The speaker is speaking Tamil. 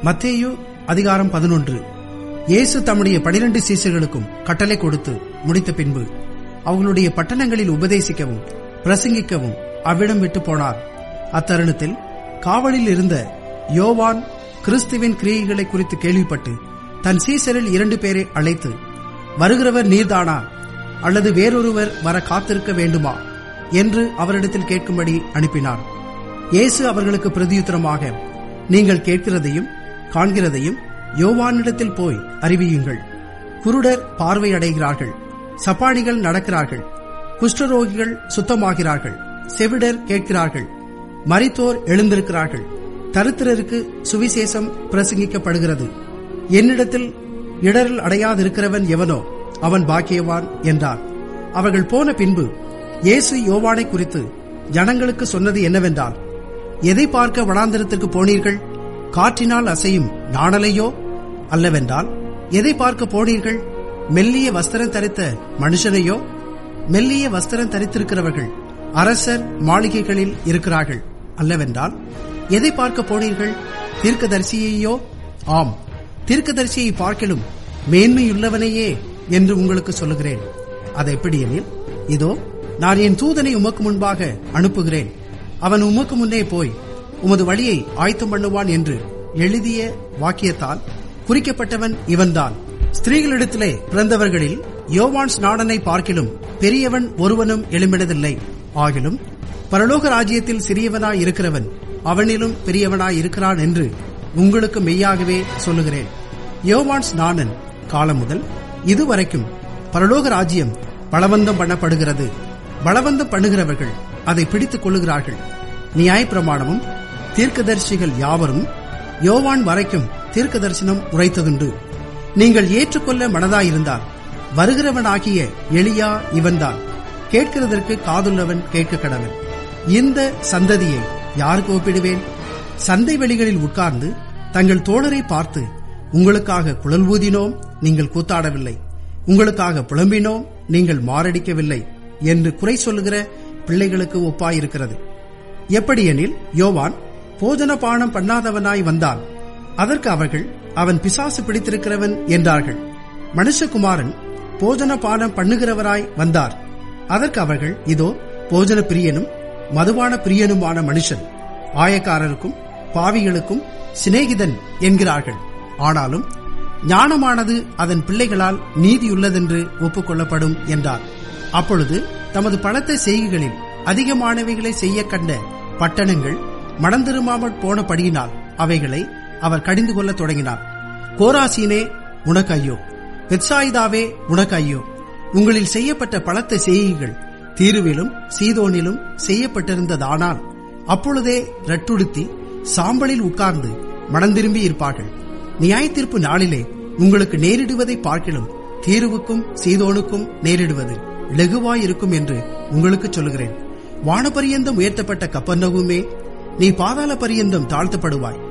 மத்தேயு அதிகாரம் பதினொன்று இயேசு தம்முடைய பனிரெண்டு சீசர்களுக்கும் கட்டளை கொடுத்து முடித்த பின்பு அவர்களுடைய பட்டணங்களில் உபதேசிக்கவும் பிரசங்கிக்கவும் அவ்விடம் விட்டு போனார் அத்தருணத்தில் காவலில் இருந்த யோவான் கிறிஸ்துவின் கிரியைகளை குறித்து கேள்விப்பட்டு தன் சீசரில் இரண்டு பேரை அழைத்து வருகிறவர் நீர்தானா அல்லது வேறொருவர் வர காத்திருக்க வேண்டுமா என்று அவரிடத்தில் கேட்கும்படி அனுப்பினார் இயேசு அவர்களுக்கு பிரதியுத்தரமாக நீங்கள் கேட்கிறதையும் காண்கிறதையும் யோவானிடத்தில் போய் அறிவியுங்கள் குருடர் பார்வை அடைகிறார்கள் சப்பானிகள் நடக்கிறார்கள் குஷ்டரோகிகள் சுத்தமாகிறார்கள் செவிடர் கேட்கிறார்கள் மரித்தோர் எழுந்திருக்கிறார்கள் தரித்திரருக்கு சுவிசேஷம் பிரசங்கிக்கப்படுகிறது என்னிடத்தில் இடரல் அடையாதிருக்கிறவன் எவனோ அவன் பாக்கியவான் என்றார் அவர்கள் போன பின்பு இயேசு யோவானை குறித்து ஜனங்களுக்கு சொன்னது என்னவென்றால் எதை பார்க்க வனாந்திரத்திற்கு போனீர்கள் காற்றினால் அசையும் நாணலையோ அல்லவென்றால் எதை பார்க்க போனீர்கள் மெல்லிய வஸ்திரம் தரித்த மனுஷனையோ மெல்லிய வஸ்திரம் தரித்திருக்கிறவர்கள் அரசர் மாளிகைகளில் இருக்கிறார்கள் அல்லவென்றால் எதை பார்க்க போனீர்கள் தீர்க்கதரிசியையோ ஆம் தீர்க்கதரிசியை பார்க்கலும் மேன்மையுள்ளவனையே என்று உங்களுக்கு சொல்லுகிறேன் அது எப்படியெனில் இதோ நான் என் தூதனை உமக்கு முன்பாக அனுப்புகிறேன் அவன் உமக்கு முன்னே போய் உமது வழியை ஆயத்தம் பண்ணுவான் என்று எழுதிய வாக்கியத்தால் குறிக்கப்பட்டவன் இவன்தான் ஸ்திரீகளிடத்திலே பிறந்தவர்களில் யோவான் ஸ்நாடனை பார்க்கிலும் பெரியவன் ஒருவனும் எழும்பினதில்லை ஆகிலும் பரலோக ராஜ்யத்தில் சிறியவனாய் இருக்கிறவன் அவனிலும் பெரியவனாய் இருக்கிறான் என்று உங்களுக்கு மெய்யாகவே சொல்லுகிறேன் யோவான் ஸ்நானன் காலம் முதல் இதுவரைக்கும் பரலோக ராஜ்யம் பலவந்தம் பண்ணப்படுகிறது பலவந்தம் பண்ணுகிறவர்கள் அதை பிடித்துக் கொள்ளுகிறார்கள் நியாயப்பிரமாணமும் தீர்க்கதரிசிகள் யாவரும் யோவான் வரைக்கும் தீர்க்க தரிசனம் உரைத்ததுண்டு நீங்கள் ஏற்றுக்கொள்ள மனதாயிருந்தால் வருகிறவனாகிய எளியா இவன்தான் கேட்கிறதற்கு காதுள்ளவன் கேட்க கடவன் இந்த சந்ததியை யாருக்கு ஒப்பிடுவேன் சந்தை வெளிகளில் உட்கார்ந்து தங்கள் தோழரை பார்த்து உங்களுக்காக குழல் ஊதினோம் நீங்கள் கூத்தாடவில்லை உங்களுக்காக புலம்பினோம் நீங்கள் மாரடிக்கவில்லை என்று குறை சொல்லுகிற பிள்ளைகளுக்கு ஒப்பாயிருக்கிறது எப்படியெனில் யோவான் போஜன பானம் பண்ணாதவனாய் வந்தான் அதற்கு அவர்கள் அவன் பிசாசு பிடித்திருக்கிறவன் என்றார்கள் மனுஷகுமாரன் போஜன பானம் பண்ணுகிறவராய் வந்தார் அதற்கு அவர்கள் இதோ போஜன பிரியனும் மதுபான பிரியனுமான மனுஷன் ஆயக்காரருக்கும் பாவிகளுக்கும் சிநேகிதன் என்கிறார்கள் ஆனாலும் ஞானமானது அதன் பிள்ளைகளால் நீதியுள்ளதென்று ஒப்புக்கொள்ளப்படும் என்றார் அப்பொழுது தமது பணத்த செய்கைகளில் அதிகமானவைகளை செய்ய கண்ட பட்டணங்கள் மனந்திருமாமல் போனபடியினால் அவைகளை அவர் கடிந்து கொள்ள தொடங்கினார் கோராசீனே உனக்கு ஐயோ பெத்சாயிதாவே உனக்கு ஐயோ உங்களில் செய்யப்பட்ட பலத்த செய்கைகள் தீருவிலும் சீதோனிலும் செய்யப்பட்டிருந்ததானால் அப்பொழுதே ரட்டுடுத்தி சாம்பலில் உட்கார்ந்து மனந்திரும்பி இருப்பார்கள் நியாயத்தீர்ப்பு நாளிலே உங்களுக்கு நேரிடுவதை பார்க்கிலும் தீருவுக்கும் சீதோனுக்கும் நேரிடுவது லெகுவாயிருக்கும் என்று உங்களுக்கு சொல்லுகிறேன் வானபரியந்தம் உயர்த்தப்பட்ட கப்பர்னவுமே நீ பாதாள பரியந்தம் தாழ்த்தப்படுவாய்